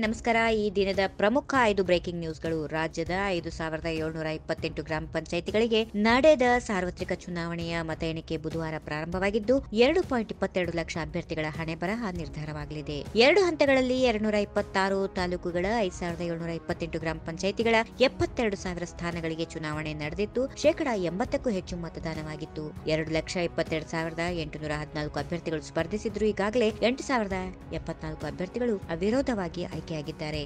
ನಮಸ್ಕಾರ ಈ ದಿನದ ಪ್ರಮುಖ ಐದು ಬ್ರೇಕಿಂಗ್ ನ್ಯೂಸ್ಗಳು ರಾಜ್ಯದ ಐದು ಸಾವಿರದ ಏಳ್ನೂರ ಇಪ್ಪತ್ತೆಂಟು ಗ್ರಾಮ ಪಂಚಾಯಿತಿಗಳಿಗೆ ನಡೆದ ಸಾರ್ವತ್ರಿಕ ಚುನಾವಣೆಯ ಮತ ಎಣಿಕೆ ಬುಧವಾರ ಪ್ರಾರಂಭವಾಗಿದ್ದು ಎರಡು ಪಾಯಿಂಟ್ ಇಪ್ಪತ್ತೆರಡು ಲಕ್ಷ ಅಭ್ಯರ್ಥಿಗಳ ಹಣೆ ಬರಹ ನಿರ್ಧಾರವಾಗಲಿದೆ ಎರಡು ಹಂತಗಳಲ್ಲಿ ಎರಡ್ನೂರ ಇಪ್ಪತ್ತಾರು ತಾಲೂಕುಗಳ ಐದು ಸಾವಿರದ ಏಳ್ನೂರ ಇಪ್ಪತ್ತೆಂಟು ಗ್ರಾಮ ಪಂಚಾಯಿತಿಗಳ ಎಪ್ಪತ್ತೆರಡು ಸಾವಿರ ಸ್ಥಾನಗಳಿಗೆ ಚುನಾವಣೆ ನಡೆದಿದ್ದು ಶೇಕಡಾ ಎಂಬತ್ತಕ್ಕೂ ಹೆಚ್ಚು ಮತದಾನವಾಗಿತ್ತು ಎರಡು ಲಕ್ಷ ಇಪ್ಪತ್ತೆರಡು ಸಾವಿರದ ಎಂಟುನೂರ ಹದಿನಾಲ್ಕು ಅಭ್ಯರ್ಥಿಗಳು ಸ್ಪರ್ಧಿಸಿದ್ರು ಈಗಾಗಲೇ ಎಂಟು ಸಾವಿರದ ಎಪ್ಪತ್ನಾಲ್ಕು ಅಭ್ಯರ್ಥಿಗಳು ಅವಿರೋಧವಾಗಿ ಆಯ್ಕೆಯಾಗಿದ್ದಾರೆ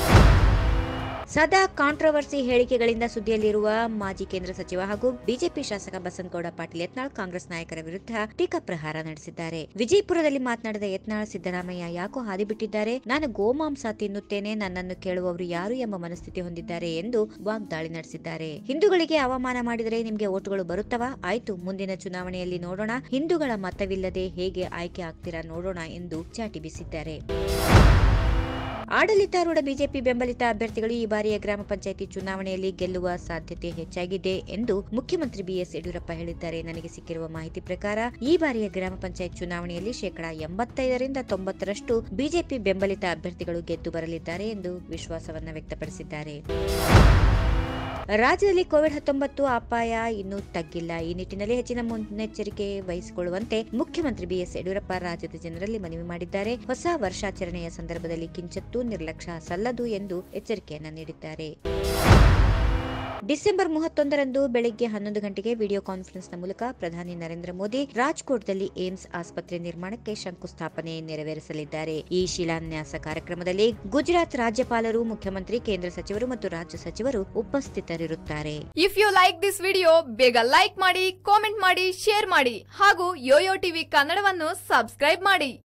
ಸದಾ ಕಾಂಟ್ರವರ್ಸಿ ಹೇಳಿಕೆಗಳಿಂದ ಸುದ್ದಿಯಲ್ಲಿರುವ ಮಾಜಿ ಕೇಂದ್ರ ಸಚಿವ ಹಾಗೂ ಬಿಜೆಪಿ ಶಾಸಕ ಬಸನಗೌಡ ಪಾಟೀಲ್ ಯತ್ನಾಳ್ ಕಾಂಗ್ರೆಸ್ ನಾಯಕರ ವಿರುದ್ಧ ಟೀಕಾ ಪ್ರಹಾರ ನಡೆಸಿದ್ದಾರೆ ವಿಜಯಪುರದಲ್ಲಿ ಮಾತನಾಡಿದ ಯತ್ನಾಳ್ ಸಿದ್ದರಾಮಯ್ಯ ಯಾಕೋ ಹಾದಿ ಬಿಟ್ಟಿದ್ದಾರೆ ನಾನು ಗೋಮಾಂಸ ತಿನ್ನುತ್ತೇನೆ ನನ್ನನ್ನು ಕೇಳುವವರು ಯಾರು ಎಂಬ ಮನಸ್ಥಿತಿ ಹೊಂದಿದ್ದಾರೆ ಎಂದು ವಾಗ್ದಾಳಿ ನಡೆಸಿದ್ದಾರೆ ಹಿಂದೂಗಳಿಗೆ ಅವಮಾನ ಮಾಡಿದರೆ ನಿಮಗೆ ಓಟುಗಳು ಬರುತ್ತವಾ ಆಯ್ತು ಮುಂದಿನ ಚುನಾವಣೆಯಲ್ಲಿ ನೋಡೋಣ ಹಿಂದೂಗಳ ಮತವಿಲ್ಲದೆ ಹೇಗೆ ಆಯ್ಕೆ ಆಗ್ತೀರಾ ನೋಡೋಣ ಎಂದು ಚಾಟಿ ಬೀಸಿದ್ದಾರೆ ಆಡಳಿತಾರೂಢ ಬಿಜೆಪಿ ಬೆಂಬಲಿತ ಅಭ್ಯರ್ಥಿಗಳು ಈ ಬಾರಿಯ ಗ್ರಾಮ ಪಂಚಾಯಿತಿ ಚುನಾವಣೆಯಲ್ಲಿ ಗೆಲ್ಲುವ ಸಾಧ್ಯತೆ ಹೆಚ್ಚಾಗಿದೆ ಎಂದು ಮುಖ್ಯಮಂತ್ರಿ ಬಿಎಸ್ ಯಡಿಯೂರಪ್ಪ ಹೇಳಿದ್ದಾರೆ ನನಗೆ ಸಿಕ್ಕಿರುವ ಮಾಹಿತಿ ಪ್ರಕಾರ ಈ ಬಾರಿಯ ಗ್ರಾಮ ಪಂಚಾಯತ್ ಚುನಾವಣೆಯಲ್ಲಿ ಶೇಕಡಾ ಎಂಬತ್ತೈದರಿಂದ ತೊಂಬತ್ತರಷ್ಟು ಬಿಜೆಪಿ ಬೆಂಬಲಿತ ಅಭ್ಯರ್ಥಿಗಳು ಗೆದ್ದು ಬರಲಿದ್ದಾರೆ ಎಂದು ವಿಶ್ವಾಸವನ್ನ ವ್ಯಕ್ತಪಡಿಸಿದ್ದಾರೆ ರಾಜ್ಯದಲ್ಲಿ ಕೋವಿಡ್ ಹತ್ತೊಂಬತ್ತು ಅಪಾಯ ಇನ್ನೂ ತಗ್ಗಿಲ್ಲ ಈ ನಿಟ್ಟಿನಲ್ಲಿ ಹೆಚ್ಚಿನ ಮುನ್ನೆಚ್ಚರಿಕೆ ವಹಿಸಿಕೊಳ್ಳುವಂತೆ ಮುಖ್ಯಮಂತ್ರಿ ಬಿಎಸ್ ಯಡಿಯೂರಪ್ಪ ರಾಜ್ಯದ ಜನರಲ್ಲಿ ಮನವಿ ಮಾಡಿದ್ದಾರೆ ಹೊಸ ವರ್ಷಾಚರಣೆಯ ಸಂದರ್ಭದಲ್ಲಿ ಕಿಂಚತ್ತೂ ನಿರ್ಲಕ್ಷ್ಯ ಸಲ್ಲದು ಎಂದು ಎಚ್ಚರಿಕೆಯನ್ನ ನೀಡಿದ್ದಾರೆ ಡಿಸೆಂಬರ್ ಮೂವತ್ತೊಂದರಂದು ಬೆಳಗ್ಗೆ ಹನ್ನೊಂದು ಗಂಟೆಗೆ ವಿಡಿಯೋ ಕಾನ್ಫರೆನ್ಸ್ನ ಮೂಲಕ ಪ್ರಧಾನಿ ನರೇಂದ್ರ ಮೋದಿ ರಾಜ್ಕೋಟ್ದಲ್ಲಿ ಏಮ್ಸ್ ಆಸ್ಪತ್ರೆ ನಿರ್ಮಾಣಕ್ಕೆ ಶಂಕುಸ್ಥಾಪನೆ ನೆರವೇರಿಸಲಿದ್ದಾರೆ ಈ ಶಿಲಾನ್ಯಾಸ ಕಾರ್ಯಕ್ರಮದಲ್ಲಿ ಗುಜರಾತ್ ರಾಜ್ಯಪಾಲರು ಮುಖ್ಯಮಂತ್ರಿ ಕೇಂದ್ರ ಸಚಿವರು ಮತ್ತು ರಾಜ್ಯ ಸಚಿವರು ಉಪಸ್ಥಿತರಿರುತ್ತಾರೆ if you like this video ಬೇಗ ಲೈಕ್ ಮಾಡಿ ಕಾಮೆಂಟ್ ಮಾಡಿ ಶೇರ್ ಮಾಡಿ ಹಾಗೂ ಯೋಯೋ ಟಿವಿ ಕನ್ನಡವನ್ನು ಸಬ್ಸ್ಕ್ರೈಬ್ ಮಾಡಿ